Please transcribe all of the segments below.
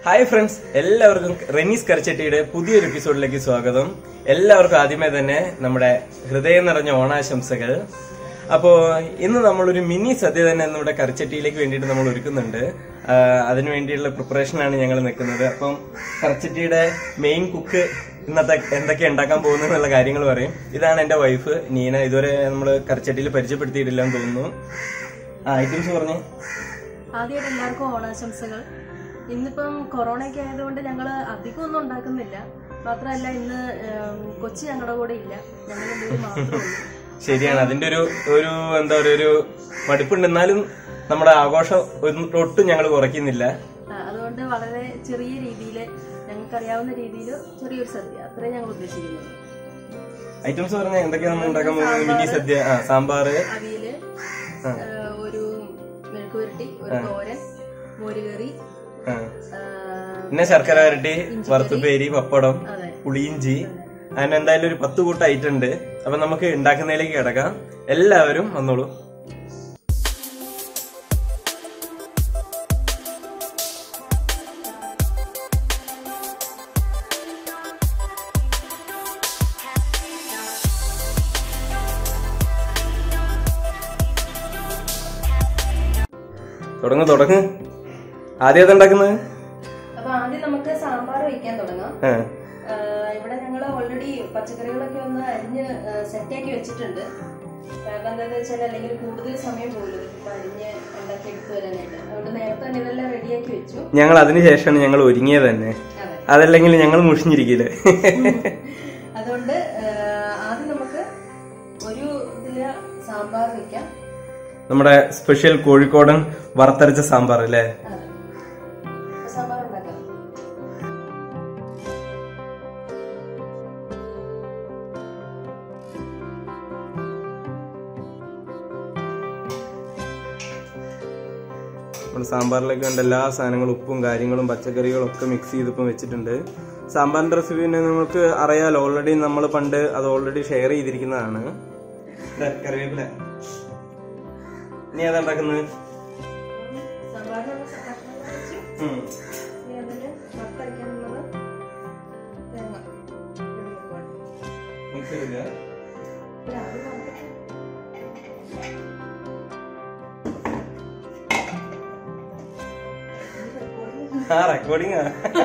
Hi friends എല്ലാവർക്കും റെനീസ് കരച്ചട്ടിയുടെ പുതിയൊരു എപ്പിസോഡിലേക്ക് സ്വാഗതം എല്ലാവർക്കും ആദ്യമേ തന്നെ നമ്മുടെ ഹൃദയം നിറഞ്ഞ ഓണാശംസകൾ അപ്പോ ഇന്ന് നമ്മളൊരു മിനി സദ്യ തന്നെ നമ്മുടെ കരച്ചട്ടിയിലേക്ക് വേണ്ടിയിട്ട് നമ്മൾ ഒരുക്കുന്നുണ്ട് ആ, അതിനു വേണ്ടിയുള്ള പ്രിപ്പറേഷനാണ് ഞങ്ങൾ നിൽക്കുന്നത് അപ്പം കരച്ചട്ടിയുടെ മെയിൻ കുക്ക് ഇന്നത്തെ എന്തൊക്കെ ഉണ്ടാക്കാൻ പോകുന്നു എന്നുള്ള കാര്യങ്ങൾ പറയും ഇതാണ് എന്റെ വൈഫ് നീന ഇതുവരെ നമ്മൾ കരച്ചട്ടിയിൽ പരിചയപ്പെടുത്തിയിട്ടില്ലെന്ന് തോന്നുന്നു ആ ഐറ്റംസ് പറഞ്ഞേ ആദ്യമായിട്ട് എല്ലാവർക്കും ഓണാശംസകൾ ഇന്നിപ്പം കൊറോണയൊക്കെ ആയതുകൊണ്ട് ഞങ്ങൾ അധികം ഒന്നും ഉണ്ടാക്കുന്നില്ല മാത്രമല്ല ഇന്ന് ഉം, കൊച്ചി ഞങ്ങളുടെ കൂടെ ഇല്ല ഞങ്ങൾ രണ്ടുപേരും മാത്രമേ ഉള്ളൂ ശരിയാണ് അതിന്റെ ഒരു ഒരു എന്താ പറയുക ഒരു മടുപ്പുണ്ട് എന്നാലും നമ്മുടെ ആഘോഷം ഒന്നും- ഒട്ടും ഞങ്ങൾ കുറയ്ക്കുന്നില്ല ആ, അതുകൊണ്ട് വളരെ ചെറിയ രീതിയിൽ ഞങ്ങൾക്കറിയാവുന്ന രീതിയിൽ ചെറിയൊരു സദ്യ അത്രേ ഞങ്ങൾ ഉദ്ദേശിക്കുന്നത് ഐറ്റംസ് പറഞ്ഞാൽ എന്തൊക്കെയാണ് നമ്മൾ ഉണ്ടാക്കാൻ പോകുന്നത് മിനി സദ്യ ആ സാമ്പാറ് അവിയല് ആ, ഒരു മെഴുക്കുവരട്ടി ഒരു തോരൻ മോരുകറി ആ. ആ, പിന്നെ ശർക്കര വരട്ടി വറുത്തുപേരി പപ്പടം അതെ പുളിയിഞ്ചി അങ്ങനെ എന്തായാലും ഒരു പത്ത് കൂട്ടം ഐറ്റം ഉണ്ട് അപ്പൊ നമുക്ക് ഉണ്ടാക്കുന്നതിലേക്ക് കിടക്കാം എല്ലാവരും വന്നോളൂ തുടങ്ങ് തുടങ്ങ് ആദ്യം ഏതാ ഉണ്ടാക്കുന്നത് അപ്പൊ ആദ്യം നമുക്ക് സാമ്പാർ വയ്ക്കാൻ തുടങ്ങാം ആ ആഹ് ഇവിടെ ഞങ്ങൾ ഓൾറെഡി പച്ചക്കറികളൊക്കെ ഒന്ന് അരിഞ്ഞ് സെറ്റാക്കി വെച്ചിട്ടുണ്ട് കാരണം എന്താണെന്ന് വെച്ചാൽ അല്ലെങ്കിൽ കൂടുതൽ സമയം പോലും ഇപ്പൊ അരിഞ്ഞ് ഉണ്ടാക്കി എടുത്തു വരാനായിട്ട് അതുകൊണ്ട് നേരത്തെ തന്നെ ഇതെല്ലാം റെഡിയാക്കി വെച്ചു ഞങ്ങൾ അതിനുശേഷമാണ് ഞങ്ങൾ ഒരുങ്ങിയത് തന്നെ അതെ അതല്ലെങ്കിൽ ഞങ്ങൾ മുഷിഞ്ഞിരിക്കില്ലേ അതുകൊണ്ട് ആഹ് ആദ്യം നമുക്ക് ഒരു ഇതില് സാമ്പാർ വെക്കാം നമ്മുടെ സ്പെഷ്യൽ കോഴിക്കോടൻ വറുത്തരച്ച സാമ്പാർ അല്ലേ അതെ അപ്പൊ സാമ്പാർ ഉണ്ടാക്കാം നമ്മുടെ സാമ്പാറിലേക്ക് വേണ്ട എല്ലാ സാധനങ്ങളും ഉപ്പും കാര്യങ്ങളും പച്ചക്കറികളും ഒക്കെ മിക്സ് ചെയ്തിപ്പം വെച്ചിട്ടുണ്ട് സാമ്പാറിന്റെ റെസിപ്പി പിന്നെ നിങ്ങൾക്ക് അറിയാലോ ഓൾറെഡി നമ്മൾ പണ്ട് അത് ഓൾറെഡി ഷെയർ ചെയ്തിരിക്കുന്നതാണ് ദേ, കറിവേപ്പില ഇനി ഏതാ ഉണ്ടാക്കുന്നത് സാമ്പാറിനുള്ള കഷ്ണങ്ങൾ വെച്ചു ഉം. ഇനി അതില് വറുത്തരയ്ക്കാനുള്ളത് തേങ്ങ ready ആക്കുവാണ്. Mix ചെയ്തില്ല? ഇല്ല, അത് വറുത്തിട്ട് ആ റെക്കോർഡിംഗ്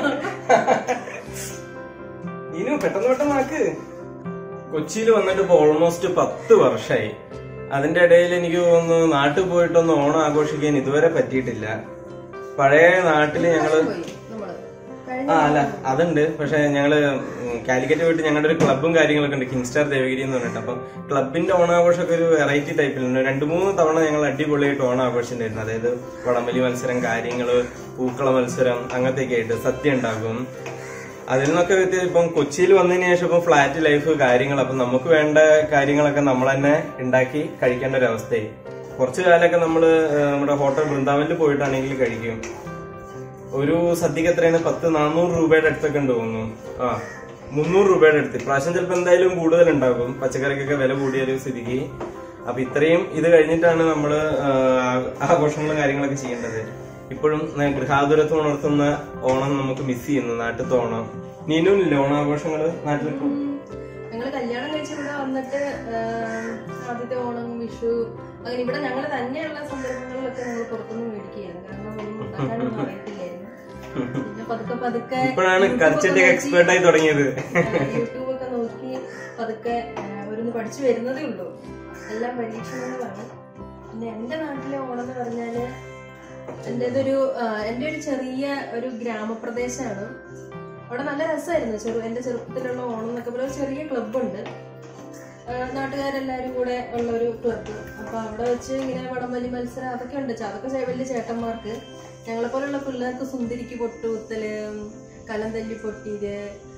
ഇനി പെട്ടെന്ന് പെട്ടെന്ന് ആക്ക് കൊച്ചിയിൽ വന്നിട്ട് ഇപ്പൊ ഓൾമോസ്റ്റ് പത്ത് വർഷമായി അതിന്റെ ഇടയിൽ എനിക്ക് തോന്നുന്നു നാട്ടിൽ പോയിട്ടൊന്നും ഓണം ആഘോഷിക്കാൻ ഇതുവരെ പറ്റിയിട്ടില്ല പഴയ നാട്ടില് ഞങ്ങള് പോയി നമ്മള് കഴിഞ്ഞ ആ അല്ല അതുണ്ട് പക്ഷെ ഞങ്ങള് ഉം, കാലിക്കറ്റ് പോയിട്ട് ഞങ്ങളുടെ ഒരു ക്ലബും കാര്യങ്ങളൊക്കെ ഉണ്ട് കിങ്സ്റ്റാർ ദേവഗിരി എന്ന് പറഞ്ഞിട്ട് അപ്പം ക്ലബിന്റെ ഓണാഘോഷമൊക്കെ ഒരു വെറൈറ്റി ടൈപ്പിലുണ്ട് രണ്ട് മൂന്ന് തവണ ഞങ്ങൾ അടിപൊളിയായിട്ട് ഓണം ആഘോഷിച്ചിട്ടുണ്ടായിരുന്നു അതായത് വടംവലി മത്സരം കാര്യങ്ങള് പൂക്കള മത്സരം അങ്ങനത്തെയൊക്കെ ആയിട്ട് സദ്യ ഉണ്ടാകും അതിൽ നിന്നൊക്കെ വ്യത്യാസം ഇപ്പം കൊച്ചിയിൽ വന്നതിന് ശേഷം ഇപ്പം ഫ്ലാറ്റ് ലൈഫ് കാര്യങ്ങൾ അപ്പം നമുക്ക് വേണ്ട കാര്യങ്ങളൊക്കെ നമ്മൾ തന്നെ ഉണ്ടാക്കി കഴിക്കേണ്ട ഒരു അവസ്ഥയായി കുറച്ചു കാലമൊക്കെ നമ്മള് ഏഹ്, നമ്മുടെ ഹോട്ടൽ വൃന്ദാവനിൽ പോയിട്ടാണെങ്കിൽ കഴിക്കും ഒരു സദ്യക്ക് എത്രയാണ് പത്ത് നാനൂറ് രൂപയുടെ അടുത്തൊക്കെ ഉണ്ട് തോന്നുന്നു ആ മുന്നൂറ് രൂപയുടെ അടുത്ത് ഇപ്രാവശ്യം ചിലപ്പോൾ എന്തായാലും കൂടുതൽ ഉണ്ടാകും പച്ചക്കറിക്കൊക്കെ വില കൂടിയ ഒരു സ്ഥിതിക്ക് അപ്പൊ ഇത്രയും ഇത് കഴിഞ്ഞിട്ടാണ് നമ്മള് ആ, ആഘോഷങ്ങളും കാര്യങ്ങളൊക്കെ ചെയ്യേണ്ടത് ഇപ്പോഴും ന- ഗൃഹാതുരത്വം ഉണർത്തുന്ന ഓണം നമുക്ക് മിസ് ചെയ്യുന്നു നാട്ടിലത്തെ ഓണം നീനുമില്ലേ ഓണാഘോഷങ്ങള് നാട്ടിൽ ഞങ്ങള് കല്യാണം കഴിച്ച് ഇവിടെ വന്നിട്ട് ആഹ്, ആദ്യത്തെ ഓണം വിഷു അങ്ങനെ ഇവിടെ ഞങ്ങൾ തന്നെയുള്ള സന്ദർഭങ്ങളിലൊക്കെ ഞങ്ങൾ പുറത്തുനിന്ന് മേടിക്കുകയായിരുന്നു കാരണം ഒന്നും ഉണ്ടാക്കാനൊന്നും അറിയത്തില്ലായിരുന്നു പിന്നെ പതുക്കെ പതുക്കെ ഇപ്പോഴാണ് യൂട്യൂബൊക്കെ കറിച്ചൊക്കെ നോക്കി, എക്സ്പേർട്ട് ആയി തുടങ്ങിയത് ആഹ്, യൂട്യൂബൊക്കെ നോക്കി പതുക്കെ ആഹ്, ഓരോന്ന് പഠിച്ചു വരുന്നതേ ഉള്ളൂ എല്ലാം പരീക്ഷണങ്ങളാണ് പിന്നെ എന്റെ നാട്ടിലെ ഓണം എന്ന് പറഞ്ഞാല് എന്റേതൊരു ആഹ്, എന്റെ ഒരു ചെറിയ ഒരു ഗ്രാമപ്രദേശമാണ് അവിടെ നല്ല രസമായിരുന്നു ചെറു എന്റെ ചെറുപ്പത്തിലുള്ള ഓണം എന്നൊക്കെ പറയുന്ന ഒരു ചെറിയ ക്ലബ്ബുണ്ട് നാട്ടുകാരെല്ലാരും കൂടെ ഉള്ള ഒരു ക്ലബ്ബ് അപ്പൊ അവിടെ വെച്ച് ഇങ്ങനെ വടംവലി മത്സരം അതൊക്കെ ഉണ്ട് ചെ- അതൊക്കെ ചെ- വലിയ ചേട്ടന്മാർക്ക് ഞങ്ങളെ പോലുള്ള പിള്ളേർക്ക് സുന്ദരിക്ക് പൊട്ടുകുത്തല് കലം തല്ലി പൊട്ടീര്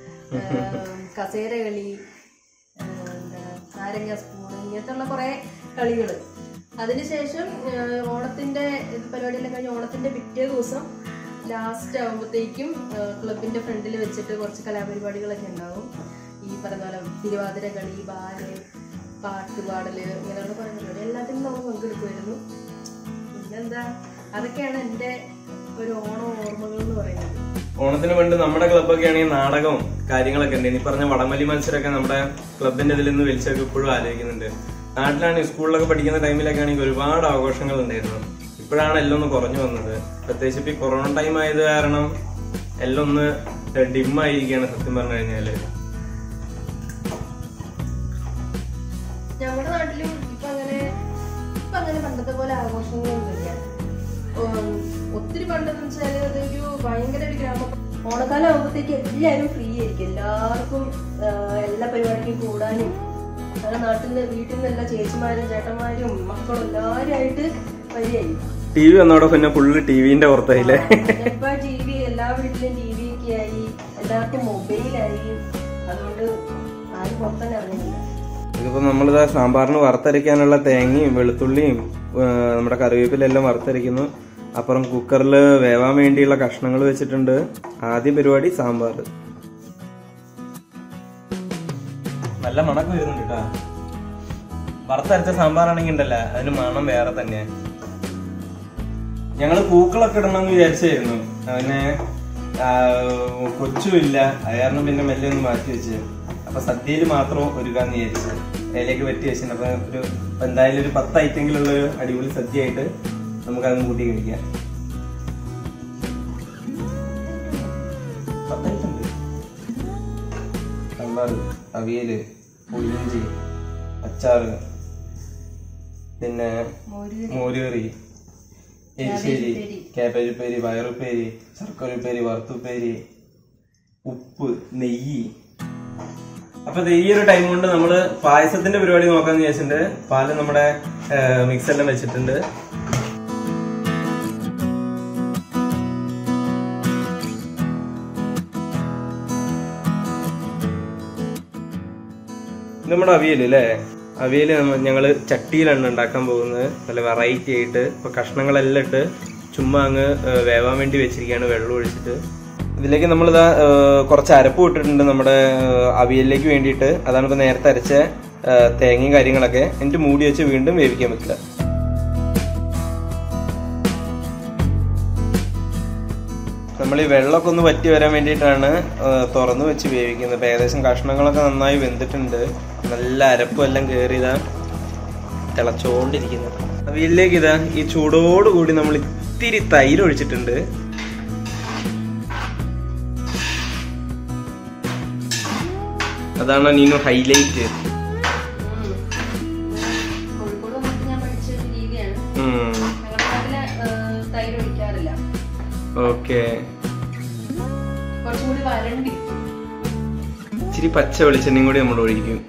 കസേര കളി ആ, എന്താ നാരങ്ങ സ്പൂൺ ഇങ്ങനത്തെ ഉള്ള കുറെ കളികള് അതിനുശേഷം ആ, ഓണത്തിന്റെ ഇത് പരിപാടിയെല്ലാം കഴിഞ്ഞ് ഓണത്തിന്റെ പിറ്റേ ദിവസം ലാസ്റ്റ് ആകുമ്പോഴത്തേക്കും ക്ലബിന്റെ ഫ്രണ്ടിൽ വെച്ചിട്ട് കുറച്ച് കലാപരിപാടികളൊക്കെ ഉണ്ടാവും ഈ പറഞ്ഞ പോലെ തിരുവാതിര കളി ബാല് പാട്ട് പാടല് ഇങ്ങനെയുള്ള കുറെ പരിപാടി എല്ലാത്തിനും നമ്മൾ പങ്കെടുക്കുമായിരുന്നു പിന്നെന്താ അതൊക്കെയാണ് എൻ്റെ ഒരു ഓണം ഓർമ്മകൾ എന്ന് പറയുന്നത് ഓണത്തിന് പണ്ട് നമ്മുടെ ക്ലബ്ബൊക്കെ ആണെങ്കിൽ നാടകവും കാര്യങ്ങളൊക്കെ ഉണ്ട് ഈ പറഞ്ഞ വടംവലി മത്സരമൊക്കെ നമ്മുടെ ക്ലബിന്റെ ഇതിൽ നിന്ന് വലിച്ചൊക്കെ ഇപ്പോഴും ആലോചിക്കുന്നുണ്ട് നാട്ടിലാണ് സ്കൂളിലൊക്കെ പഠിക്കുന്ന ടൈമിലൊക്കെ ആണെങ്കിൽ ഒരുപാട് ആഘോഷങ്ങൾ ഉണ്ടായിരുന്നു ഇപ്പോഴാണ് എല്ലാം ഒന്ന് കുറഞ്ഞു വന്നത് പ്രത്യേകിച്ച് ഇപ്പൊ ഈ കൊറോണ ടൈം ആയത് കാരണം എല്ലാം ഒന്ന് ഡിം ആയിരിക്കുകയാണ് സത്യം പറഞ്ഞു കഴിഞ്ഞാല് ഞങ്ങളുടെ നാട്ടിലും ഇപ്പൊ അങ്ങനെ ഇപ്പൊ അങ്ങനെ പണ്ടത്തെ പോലെ ആഘോഷങ്ങളൊന്നുമില്ല ഉം, ഒത്തിരി പണ്ടെന്ന് വെച്ചാല് അതൊരു ഭയങ്കര ഒരു ഗ്രാമം ഓണക്കാലം ആകുമ്പോഴത്തേക്ക് എല്ലാവരും ഫ്രീ ആയിരിക്കും എല്ലാവർക്കും ആ, എല്ലാ പരിപാടിക്കും കൂടാനും ഞങ്ങളുടെ നാട്ടിൽ നിന്ന് വീട്ടിൽ നിന്ന് എല്ലാ ചേച്ചിമാരും ചേട്ടന്മാരും മക്കളും എല്ലാവരും ആയിട്ട് വരികയായി ടി വി വന്നോടെ പിന്നെ ഫുള്ള് ടി വിന്റെ പുറത്തായില്ലേ ഇപ്പൊ ടി വി എല്ലാ വീട്ടിലും ടി വി ഒക്കെ ആയി എല്ലാവർക്കും മൊബൈലായി അതുകൊണ്ട് ആരും പുറത്തന്നെ അറിയുന്നില്ല ഇതിപ്പോ നമ്മളിതാ സാമ്പാറിന് വറുത്തരയ്ക്കാനുള്ള തേങ്ങയും വെളുത്തുള്ളിയും ആ, നമ്മുടെ കറിവേപ്പിലെല്ലാം വറുത്തരയ്ക്കുന്നു അപ്പുറം കുക്കറിൽ വേവാൻ വേണ്ടിയുള്ള കഷ്ണങ്ങൾ വെച്ചിട്ടുണ്ട് ആദ്യ പരിപാടി സാമ്പാർ നല്ല മണക്ക് വരുന്നുണ്ട് കേട്ടാ വറുത്തരച്ച സാമ്പാറാണെങ്കിൽ ഉണ്ടല്ലോ അതിന് മണം വേറെ തന്നെ ഞങ്ങള് പൂക്കളൊക്കെ ഇടണമെന്ന് വിചാരിച്ചായിരുന്നു അവനെ കൊച്ചുമില്ല അത് കാരണം പിന്നെ മെല്ലെ ഒന്ന് മാറ്റി വെച്ച് അപ്പൊ സദ്യയിൽ മാത്രം ഒരുക്കാന്ന് വിചാരിച്ചു അതിലേക്ക് പറ്റി വെച്ചിട്ടുണ്ട് അപ്പൊ ഒരു ഇപ്പൊ എന്തായാലും ഒരു പത്ത് ഐറ്റെങ്കിലുള്ള ഒരു അടിപൊളി സദ്യ ആയിട്ട് നമുക്ക് അതും കൂട്ടി കഴിക്കാം പത്ത് item ഉണ്ട് സാമ്പാർ അവിയല് പുളിയിഞ്ചി അച്ചാറ് പിന്നെ മോര് മോരുകറി എരിശ്ശേരി കാബേജ് ഉപ്പേരി പയറുപ്പേരി ശർക്കര ഉപ്പേരി വറുത്തുപ്പേരി ഉപ്പ് നെയ്യ് അപ്പൊ ദേ ഈ ഒരു ടൈം കൊണ്ട് നമ്മള് പായസത്തിന്റെ പരിപാടി നോക്കാന്ന് വിചാരിച്ചിട്ടുണ്ട് പാല് നമ്മുടെ മിക്സ് എല്ലാം വെച്ചിട്ടുണ്ട് ഇത് നമ്മുടെ അവിയൽ അല്ലേ അവിയൽ ഞങ്ങള് ചട്ടിയിലാണ് ഉണ്ടാക്കാൻ പോകുന്നത് നല്ല വെറൈറ്റി ആയിട്ട് ഇപ്പൊ കഷ്ണങ്ങളെല്ലാം ഇട്ട് ചുമ്മാ അങ്ങ് ഏഹ്, വേവാൻ വേണ്ടി വെച്ചിരിക്കുകയാണ് വെള്ളം ഒഴിച്ചിട്ട് ഇതിലേക്ക് നമ്മളിതാ ഏഹ്, കുറച്ച് അരപ്പ് ഇട്ടിട്ടുണ്ട് നമ്മുടെ ഏഹ്, അവിയലിലേക്ക് വേണ്ടിയിട്ട് അതാണ് ഇപ്പൊ നേരത്തെ അരച്ച ഏഹ്, തേങ്ങയും കാര്യങ്ങളൊക്കെ എന്നിട്ട് മൂടി വെച്ച് വീണ്ടും വേവിക്കാൻ വെക്കുക നമ്മൾ ഈ വെള്ളമൊക്കെ ഒന്ന് വറ്റി വരാൻ വേണ്ടിയിട്ടാണ് ഏഹ്, തുറന്ന് വെച്ച് വേവിക്കുന്നത് ഇപ്പൊ ഏകദേശം കഷ്ണങ്ങളൊക്കെ നന്നായി വെന്തിട്ടുണ്ട് നല്ല അരപ്പും എല്ലാം കയറിയതാ തിളച്ചോണ്ടിരിക്കുന്നത് അവിയലിലേക്ക് ഇതാ ഈ ചൂടോട് കൂടി നമ്മൾ ഇത്തിരി തൈര് ഒഴിച്ചിട്ടുണ്ട് അതാണ് നീನು ഹൈലൈറ്റ് കോഴിക്കോട് വന്നിട്ട് ഞാൻ പഠിച്ച ഒരു രീതിയാണ് ഞങ്ങളുടെ നാട്ടില് ഏഹ്, തൈര് ഒഴിക്കാറില്ല ഓക്കെ കുറച്ചും കൂടി വരണ്ടി ഇച്ചിരി പച്ച വെളിച്ചെണ്ണയും കൂടി നമ്മൾ ഒഴിക്കും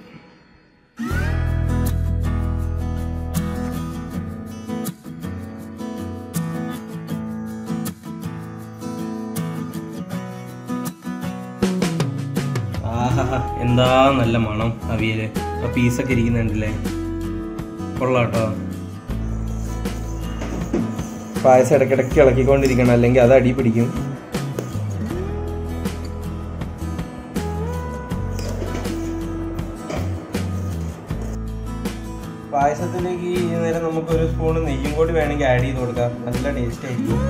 ആഹാ എന്താ നല്ല മണം അവിയല് ആ പീസൊക്കെ ഇരിക്കുന്നുണ്ടല്ലേ കൊള്ളാം കേട്ടോ പായസം ഇടയ്ക്കിടയ്ക്ക് ഇളക്കിക്കൊണ്ടിരിക്കണം അല്ലെങ്കിൽ അത് അടി പിടിക്കും പായസത്തിലേക്ക് ഈ നേരം നമുക്ക് ഒരു സ്പൂൺ നെയ്യും കൂടി വേണമെങ്കിൽ ആഡ് ചെയ്ത് കൊടുക്കാം നല്ല ടേസ്റ്റ് ആയിരിക്കും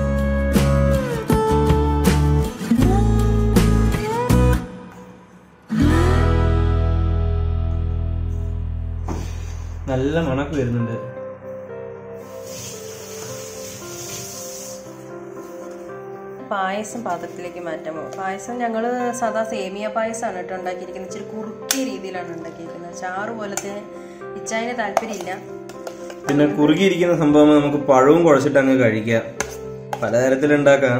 നല്ല മണക്ക് വരുന്നുണ്ട് പായസം പാത്രത്തിലേക്ക് മാറ്റാം പായസം ഞങ്ങൾ സാധാ സേമിയ പായസമാണ് കേട്ടോ ഉണ്ടാക്കിയിരിക്കുന്നത് ഇച്ചിരി കുറുക്കിയ രീതിയിലാണ് ഉണ്ടാക്കിയിരിക്കുന്നത് ചാറ് പോലത്തെ ഇച്ചായന് താല്പര്യമില്ല പിന്നെ കുറുകിയിരിക്കുന്ന സംഭവം നമുക്ക് പഴവും കുഴച്ചിട്ട് അങ്ങ് കഴിക്കാം പലതരത്തിലുണ്ടാക്കാം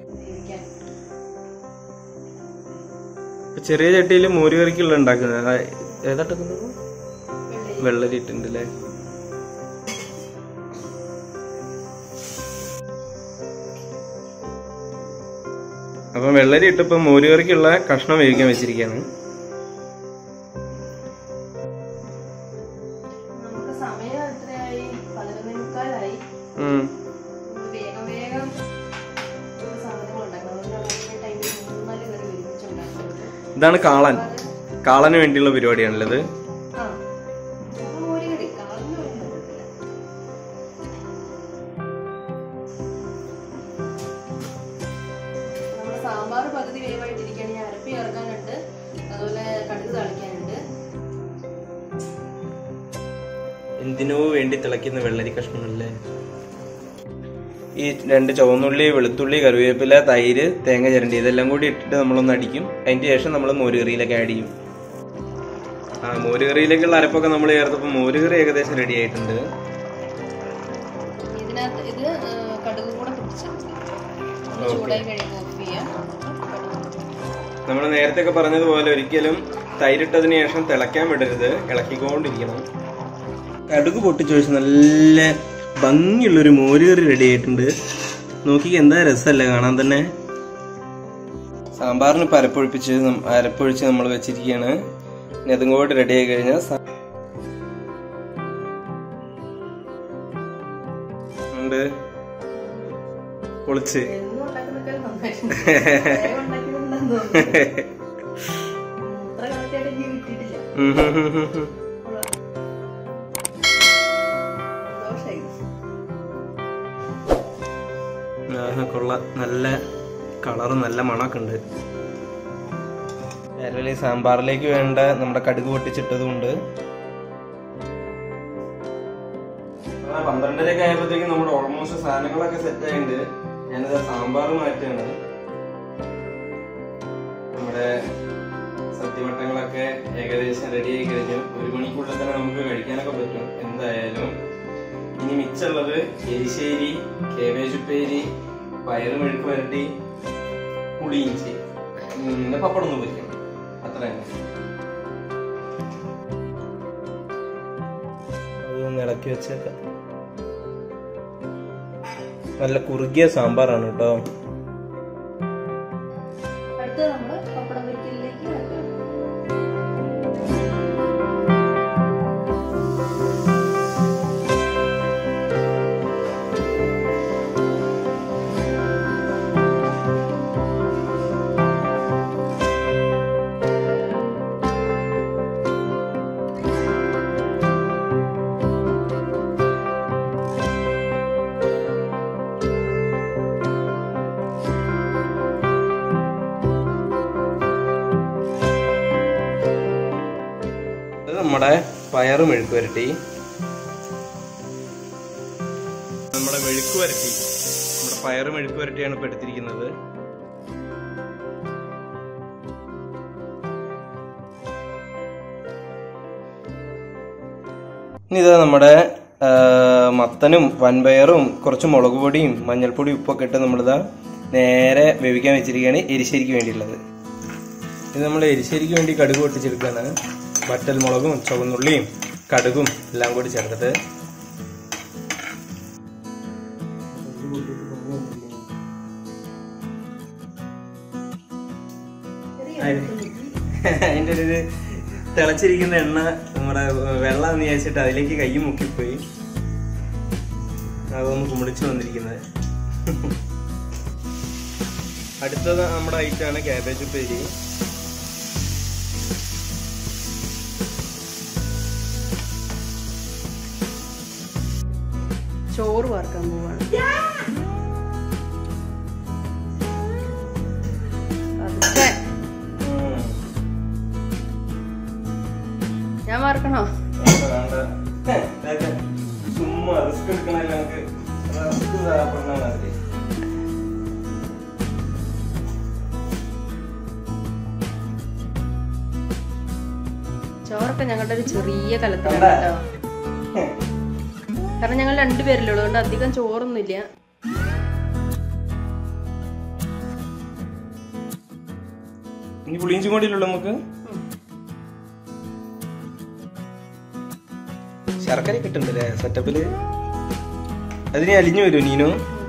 ഇപ്പൊ ചെറിയ ചട്ടിയിൽ മോരുകറിക്കുള്ള ഉണ്ടാക്കുന്നത് ആ, ഏതാ ഉണ്ടാക്കുന്നത് വെള്ളരി ഇട്ടുണ്ടല്ലേ അപ്പൊ വെള്ളരി ഇട്ടിപ്പോ മോരുകറിക്കുള്ള കഷ്ണം വേവിക്കാൻ വെച്ചിരിക്കുകയാണ് നമുക്ക് സമയം എത്രയായി പതിനൊന്നേ മുക്കാലായി ഉം. വേഗം വേഗം ഒരു സാധനങ്ങൾ ഉണ്ടാക്കണം അതുകൊണ്ടാണ് ഒരേ ടൈമിൽ മൂന്നാല് കറി ഒരുമിച്ച് ഉണ്ടാക്കുന്നത് ഇതാണ് കാളൻ കാളന് വേണ്ടിയുള്ള പരിപാടിയാണല്ലത് ആ അപ്പൊ മോര് കറി കളഞ്ഞു കുഴപ്പമില്ല നമ്മുടെ സാമ്പാർ സാമ്പാർ പകുതി വേവായിട്ടിരിക്കുകയാണ് ഞാൻ അരപ്പി ഇറക്കാനുണ്ട് അതുപോലെ കടുക് തളിക്കാനുണ്ട് എന്തിനോ വേണ്ടി തിളയ്ക്കുന്ന വെള്ളരി കഷ്ണങ്ങളല്ലേ ഈ രണ്ട് ചുവന്നുള്ളി വെളുത്തുള്ളി കറിവേപ്പില തൈര് തേങ്ങ ചിരണ്ടി ഇതെല്ലാം കൂടി ഇട്ടിട്ട് നമ്മളൊന്ന് അടിക്കും അതിന് ശേഷം നമ്മൾ മോരുകറിയിലേക്ക് ആഡ് ചെയ്യും ആ മോരുകറിയിലേക്കുള്ള അരപ്പൊക്കെ നമ്മൾ ചേർത്തപ്പോൾ മോരുകറി ഏകദേശം റെഡി ആയിട്ടുണ്ട് ഇതിനകത്ത് ഇത് ഏഹ്, കടുക് കൂടെ പൊട്ടിച്ച് ഒന്ന് ചൂടായി കഴിയുമ്പോൾ ഓഫ് ചെയ്യാം നമ്മൾ നേരത്തെ ഒക്കെ പറഞ്ഞതുപോലെ ഒരിക്കലും തൈരിട്ടതിന് ശേഷം തിളയ്ക്കാൻ വിടരുത് ഇളക്കിക്കൊണ്ടിരിക്കണം കടുക് പൊട്ടിച്ച് വെച്ച് നല്ല ഭംഗിയുള്ളൊരു മോരുകറി റെഡി ആയിട്ടുണ്ട് നോക്കിക്ക് എന്താ രസമല്ലേ കാണാൻ തന്നെ സാമ്പാറിന് ഇപ്പം അരപ്പൊഴിപ്പിച്ച് നം- അരപ്പൊഴിച്ച് നമ്മൾ വെച്ചിരിക്കുകയാണ് ഇനി അതും കൂടി റെഡി ആയി കഴിഞ്ഞാൽ സ- ഉണ്ട് പൊളിച്ച് എന്നും ഉണ്ടാക്കുന്നതൊക്കെ നന്നായിട്ടുണ്ട് വേഗം ഉണ്ടാക്കിയതുകൊണ്ടാന്ന് തോന്നുന്നു. ഉം, ഇത്ര കാലത്തായിട്ട് എനിക്ക് കിട്ടിയിട്ടില്ല ഉം ഹും ഹും ഹും ഹും. കൊള്ളാം. ദോശയായി. ആഹാ, കൊള്ളാം നല്ല കളറും നല്ല മണമൊക്കെ ഉണ്ട് അതിൽ സാമ്പാറിലേക്ക് വേണ്ട നമ്മുടെ കടുക് പൊട്ടിച്ചിട്ടതുണ്ട് പന്ത്രണ്ടരയൊക്കെ ആയപ്പോഴത്തേക്കും നമ്മുടെ ഓൾമോസ്റ്റ് സാധനങ്ങളൊക്കെ സെറ്റ് ആയിട്ടുണ്ട് ഞാനിത് സാമ്പാർ മാറ്റാണ് നമ്മുടെ സദ്യവട്ടങ്ങളൊക്കെ ഏകദേശം റെഡി ആയി കഴിഞ്ഞു ഒരു മണിക്കുള്ളിൽ തന്നെ നമുക്ക് കഴിക്കാനൊക്കെ പറ്റും എന്തായാലും ഇനി മിച്ചുള്ളത് എരിശ്ശേരി കേബേജ് ഉപ്പേരി പയറ് മെഴുക്ക് വരട്ടി പുളിയിഞ്ചി ഉം, പിന്നെ പപ്പടം ഒന്ന് പൊരിക്കണം അത്ര തന്നെ അതൊന്ന് ഇളക്കി വെച്ചേക്കാം നല്ല കുറുകിയ സാമ്പാറാണ് കേട്ടോ അടുത്തത് നമ്മള് പപ്പടം പൊരിക്കലിലേക്ക് കിടക്കാം ഇത് നമ്മുടെ പയറ് മെഴുക്ക് വരട്ടി നമ്മുടെ മെഴുക്ക് വരട്ടി നമ്മുടെ പയറ് മെഴുക്ക് വരട്ടിയാണ് ഇപ്പൊ എടുത്തിരിക്കുന്നത് ഇനി ഇത് നമ്മുടെ ആ, മത്തനും വൻപയറും കുറച്ച് മുളക് പൊടിയും മഞ്ഞൾപ്പൊടിയും ഉപ്പൊക്കെ ഇട്ട് നമ്മളിതാ നേരെ വേവിക്കാൻ വെച്ചിരിക്കുകയാണ് എരിശ്ശേരിക്ക് വേണ്ടിയുള്ളത് ഇത് നമ്മൾ എരിശ്ശേരിക്ക് വേണ്ടി കടുക് പൊട്ടിച്ചെടുക്കുകയാണ് വറ്റൽ മുളകും ചുവന്നുള്ളിയും കടുകും എല്ലാം കൂടി ചേർത്തിട്ട് അതിൻ്റെ ഒരു ഇത് തിളച്ചിരിക്കുന്ന എണ്ണ നമ്മുടെ വെള്ളം എന്ന് വിചാരിച്ചിട്ട് അതിലേക്ക് കൈ മുക്കിപ്പോയി അതൊന്ന് കുമിളിച്ച് വന്നിരിക്കുന്നത് അടുത്തത് നമ്മുടെ ഐറ്റാണ് ക്യാബേജ് ഉപ്പേരി ചോറ് വാർക്കാൻ പോവാണ് പതുക്കെ. ഞാൻ വാർക്കണോ ചുമ്മാ റിസ്ക് എടുക്കണല്ലോ നമുക്ക് റിസ്ക് പറഞ്ഞ മാതിരി ചോറൊക്കെ ഞങ്ങളുടെ ഒരു ചെറിയ കലത്തിലാണ് കേട്ടോ കാരണം ഞങ്ങൾ രണ്ടുപേരല്ലേ ഉള്ളൂ അതുകൊണ്ട് അധികം ചോറൊന്നുമില്ല ഇനി പുളിയിഞ്ചും കൂടിയില്ലല്ലോ നമുക്ക് ശർക്കര കിട്ടുന്നുണ്ടല്ലേ സെറ്റപ്പില് അതിന് അലിഞ്ഞു വരും നീനു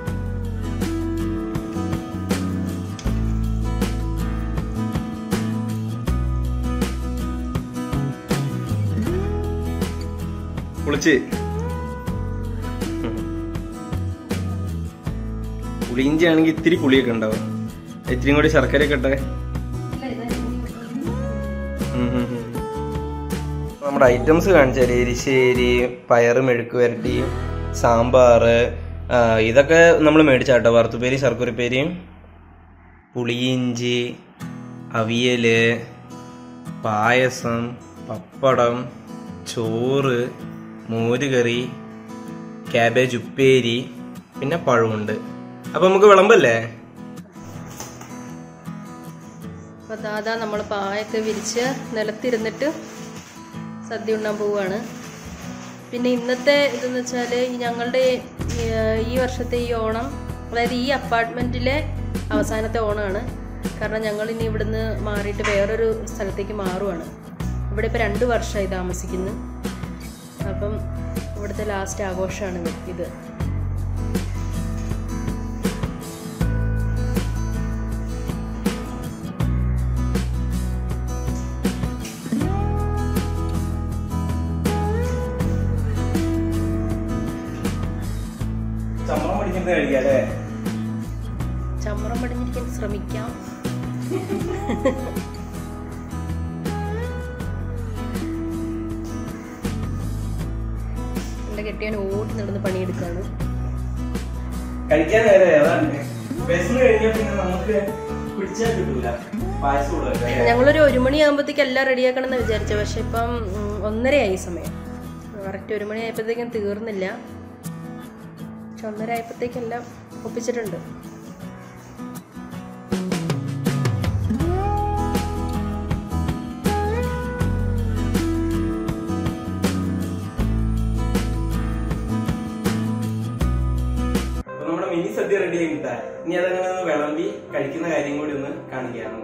പുളിച്ച് പുളിയിഞ്ചി ആണെങ്കിൽ ഇത്തിരി പുളിയൊക്കെ ഉണ്ടാവും ഇത്തിരിയും കൂടി ശർക്കരയൊക്കെ ഇട്ടെ ഉം ഉം ഉം. നമ്മുടെ ഐറ്റംസ് കാണിച്ചാൽ എരിശ്ശേരി പയറ് മെഴുക്ക് വരട്ടി സാമ്പാർ ഇതൊക്കെ നമ്മൾ മേടിച്ചാട്ടോ വറുത്തുപേരി ശർക്കുരപ്പേരിയും പുളിയിഞ്ചി അവിയൽ പായസം പപ്പടം ചോറ് മോരുകറി ക്യാബേജ് ഉപ്പേരി പിന്നെ പഴമുണ്ട് അപ്പം നമുക്ക് വിളമ്പല്ലേ അപ്പോൾ ദാദാ നമ്മൾ പായൊക്കെ വിരിച്ച് നിലത്തിരുന്നിട്ട് സദ്യ ഉണ്ണാൻ പോവുകയാണ് പിന്നെ ഇന്നത്തെ ഇതെന്ന് വെച്ചാൽ ഞങ്ങളുടെ ഏർ, ഈ വർഷത്തെ ഈ ഓണം അതായത് ഈ അപ്പാർട്ട്മെൻറ്റിലെ അവസാനത്തെ ഓണമാണ് കാരണം ഞങ്ങൾ ഇനി ഇവിടുന്ന് മാറിയിട്ട് വേറൊരു സ്ഥലത്തേക്ക് മാറുവാണ് ഇവിടെ ഇപ്പോൾ രണ്ട് വർഷമായി താമസിക്കുന്നു അപ്പം ഇവിടുത്തെ ലാസ്റ്റ് ആഘോഷമാണ് ഇത് ചമ്മളം പഠിക്കുന്നത് കഴിക്കാല്ലേ ചമ്മറം പടിഞ്ഞിരിക്കാൻ ശ്രമിക്കാം എൻ്റെ കെട്ടിയാൻ ഓടി നടന്ന് പണിയെടുക്കാണ് കഴിക്കാൻ നേരെ അതാണ് വിശന്ന് കഴിഞ്ഞാൽ പിന്നെ നമുക്ക് പിടിച്ചാൽ കിട്ടൂല പായസം കൊടുക്കുക ഞങ്ങളൊരു ഒരു മണിയാകുമ്പോഴത്തേക്ക് എല്ലാം റെഡിയാക്കണം എന്ന് വിചാരിച്ചു പക്ഷെ ഇപ്പം ഉം, ഒന്നരയായി സമയം കറക്റ്റ് ഒരു മണി ആയപ്പോഴത്തേക്കും തീർന്നില്ല പക്ഷെ ഒന്നര ആയപ്പോഴത്തേക്കും എല്ലാം ഒപ്പിച്ചിട്ടുണ്ട് അപ്പൊ നമ്മുടെ മിനി സദ്യ റെഡി ആയിട്ടാ ഇനി അതങ്ങനെ ഒന്ന് വിളമ്പി കഴിക്കുന്ന കാര്യം കൂടി ഒന്ന് കാണിക്കാണ്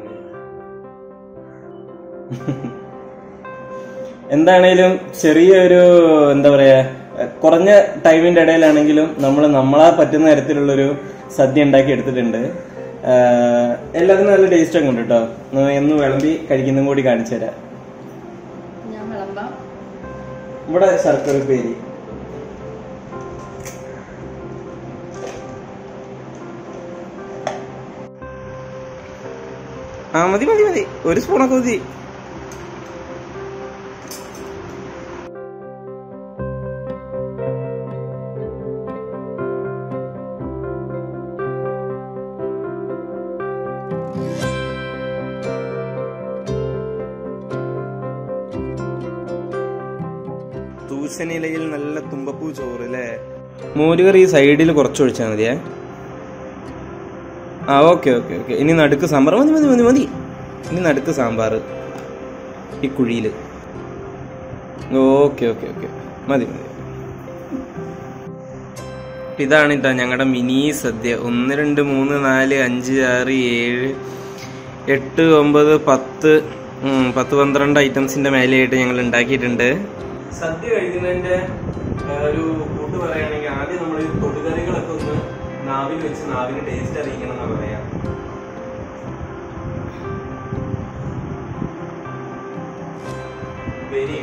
എന്താണേലും ചെറിയൊരു എന്താ പറയാ കുറഞ്ഞ ടൈമിന്റെ ഇടയിലാണെങ്കിലും നമ്മൾ നമ്മളാ പറ്റുന്ന തരത്തിലുള്ളൊരു സദ്യ ഉണ്ടാക്കി എടുത്തിട്ടുണ്ട് ആഹ് എല്ലാത്തിനും നല്ല ടേസ്റ്റ് ഒക്കെ ഉണ്ട് കേട്ടോ എന്ന് വിളമ്പി കഴിക്കുന്നതും കൂടി കാണിച്ചു തരാം ഞാൻ വിളമ്പാം ഇവിടെ ശർക്കര പേരി ആ മതി മതി മതി ഒരു സ്പൂണൊക്കെ മതി തൂശനിലയിൽ നല്ല തുമ്പപ്പൂ ചോറ് അല്ലേ മോരുകറി ഈ സൈഡിൽ കുറച്ച് ഒഴിച്ചാൽ മതിയേ ആ ഓക്കെ ഓക്കെ ഓക്കെ ഇനി നടുക്ക് സാമ്പാർ മതി മതി മതി മതി ഇനി നടുക്ക് സാമ്പാർ ഈ കുഴിയിൽ ഓക്കെ ഓക്കെ ഓക്കെ മതി മതി ഇതാണ് ഇതാ ഞങ്ങളുടെ മിനി സദ്യ ഒന്ന് രണ്ട് മൂന്ന് നാല് അഞ്ച് ആറ് ഏഴ് എട്ട് ഒമ്പത് പത്ത് ഉം, പത്ത് പന്ത്രണ്ട് ഐറ്റംസിന്റെ മേലെയായിട്ട് ഞങ്ങൾ ഉണ്ടാക്കിയിട്ടുണ്ട് സദ്യ കഴിക്കുന്നതിന്റെ ആ, ഒരു കൂട്ട് പറയുകയാണെങ്കിൽ ആദ്യം നമ്മൾ തൊടുകറികളൊക്കെ ഒന്ന് നാവിൽ വെച്ച് നാവിന് ടേസ്റ്റ് അറിയിക്കണം എന്നാ പറയാ വെരി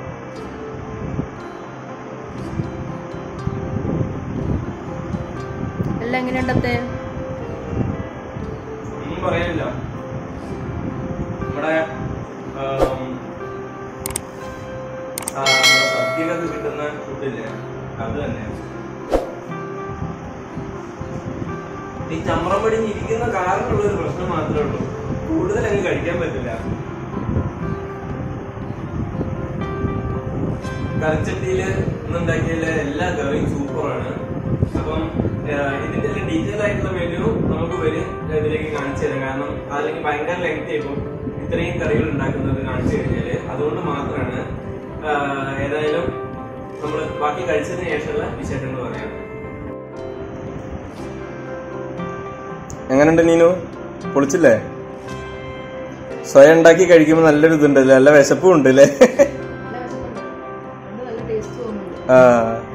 എല്ലാം എങ്ങനെയുണ്ടത്തെ ഒന്നും പറയാനില്ല നമ്മുടെ ആം, ആ, നമ്മുടെ സദ്യയിലൊക്കെ കിട്ടുന്ന ഫുഡില്ലേ അത് തന്നെ ഈ ചമ്രം പടിഞ്ഞ് ഇരിക്കുന്ന കാരണമുള്ള ഒരു പ്രശ്നം മാത്രമേ ഉള്ളൂ കൂടുതൽ അങ്ങ് കഴിക്കാൻ പറ്റില്ല കറിച്ചട്ടിയില് ഇന്നുണ്ടാക്കിയതിലെ എല്ലാ കറിയും സൂപ്പറാണ് അപ്പം ആഹ് ഇതിന്റെ ഡീറ്റെയിൽ ആയിട്ടുള്ള മെനു നമുക്ക് വരും ഇതിലേക്ക് കാണിച്ചു തരാം കാരണം അല്ലെങ്കിൽ ഭയങ്കര ലെങ്ത് ആയിപ്പോ ഇത്രയും കറികൾ ഉണ്ടാക്കുന്നത് കാണിച്ചു കഴിഞ്ഞാല് അതുകൊണ്ട് മാത്രമാണ് ആഹ് ഏതായാലും നമ്മൾ ബാക്കി കഴിച്ചതിന് ശേഷമുള്ള വിശേഷങ്ങൾ പറയാം എങ്ങനെയുണ്ട് നീനു പൊളിച്ചില്ലേ സ്വയം ഉണ്ടാക്കി കഴിക്കുമ്പോൾ നല്ലൊരു ഇതുണ്ടല്ലേ നല്ല വിശപ്പും ഉണ്ട് അല്ലേ നല്ല ടേസ്റ്റ് തോന്നുന്നുണ്ട് ആ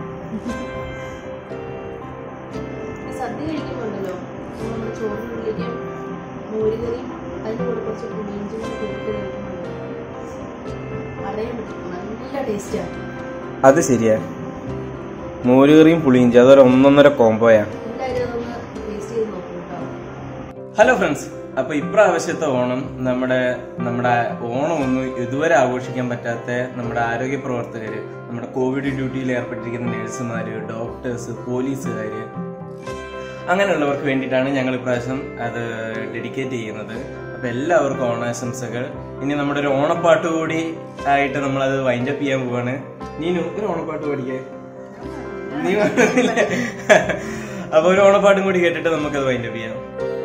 ഈ സദ്യ കഴിക്കുമ്പോണ്ടല്ലോ നമ്മുടെ ചോറിനുള്ളിലേക്ക് മോരുകറി അതിൻ്റെ കൂടെ കുറച്ച് പുളിയിഞ്ചും കൂടി കൂട്ടി കഴിക്കുന്നുണ്ട് അറിയാൻ പറ്റും നല്ല ടേസ്റ്റാണ് അത് ശരിയാ മോരുകറിയും പുളിയിഞ്ചി അതൊരു ഒന്നൊന്നര കോംബോയാ എല്ലാവരും അതൊന്ന് ടേസ്റ്റ് ചെയ്ത് നോക്കും കേട്ടോ ഹലോ ഫ്രണ്ട്സ് അപ്പൊ ഇപ്രാവശ്യത്തെ ഓണം നമ്മുടെ നമ്മുടെ ഓണം ഒന്നും ഇതുവരെ ആഘോഷിക്കാൻ പറ്റാത്ത നമ്മുടെ ആരോഗ്യ പ്രവർത്തകര് നമ്മുടെ കോവിഡ് ഡ്യൂട്ടിയിൽ ഏർപ്പെട്ടിരിക്കുന്ന നഴ്സുമാര് ഡോക്ടേഴ്സ് പോലീസുകാര് അങ്ങനെയുള്ളവർക്ക് വേണ്ടിയിട്ടാണ് ഞങ്ങൾ ഇപ്രാവശ്യം അത് ഡെഡിക്കേറ്റ് ചെയ്യുന്നത് അപ്പൊ എല്ലാവർക്കും ഓണാശംസകൾ ഇനി നമ്മുടെ ഒരു ഓണപ്പാട്ട് കൂടി ആയിട്ട് നമ്മൾ അത് വൈൻഡപ്പ് ചെയ്യാൻ പോവാണ് നീനു ഒരു ഓണപ്പാട്ട് പഠിക്കേ നീ പറഞ്ഞില്ലേ? അപ്പൊ ഒരു ഓണപ്പാട്ടും കൂടി കേട്ടിട്ട് നമുക്കത് വൈൻഡപ്പ് ചെയ്യാം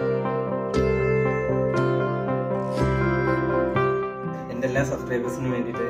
എന്റെ എല്ലാ സബ്സ്ക്രൈബേഴ്സിനും വേണ്ടിട്ട്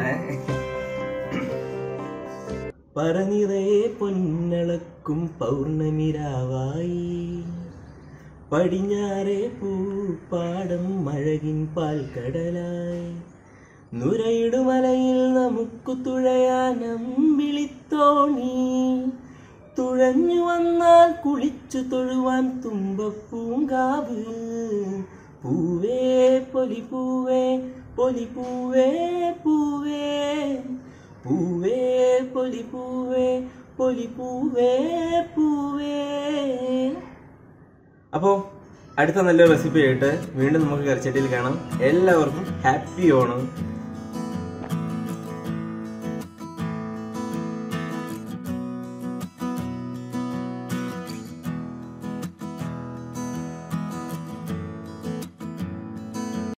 പറനിറയെ പൊന്നളക്കും പൗർണമിരാവായി പടിഞ്ഞാറെ പൂപ്പാടം മഴകിൻ പാൽക്കടലായി നുരയിടുമലയിൽ നമുക്ക് തുഴയാനം വിളിത്തോണി തുഴഞ്ഞു വന്നാൽ കുളിച്ചു തൊഴുവാൻ തുമ്പപ്പൂങ്കാവ് പൂവേ പൊലി പൂവേ പൊലി പൂവേ പൂവേ പൂവേ പൊലി പൂവേ പൊലി പൂവേ പൂവേ അപ്പോൾ അടുത്ത നല്ല റെസിപ്പി ആയിട്ട് വീണ്ടും നമുക്ക് കറിച്ചട്ടിയിൽ കാണാം എല്ലാവർക്കും ഹാപ്പി ഓണം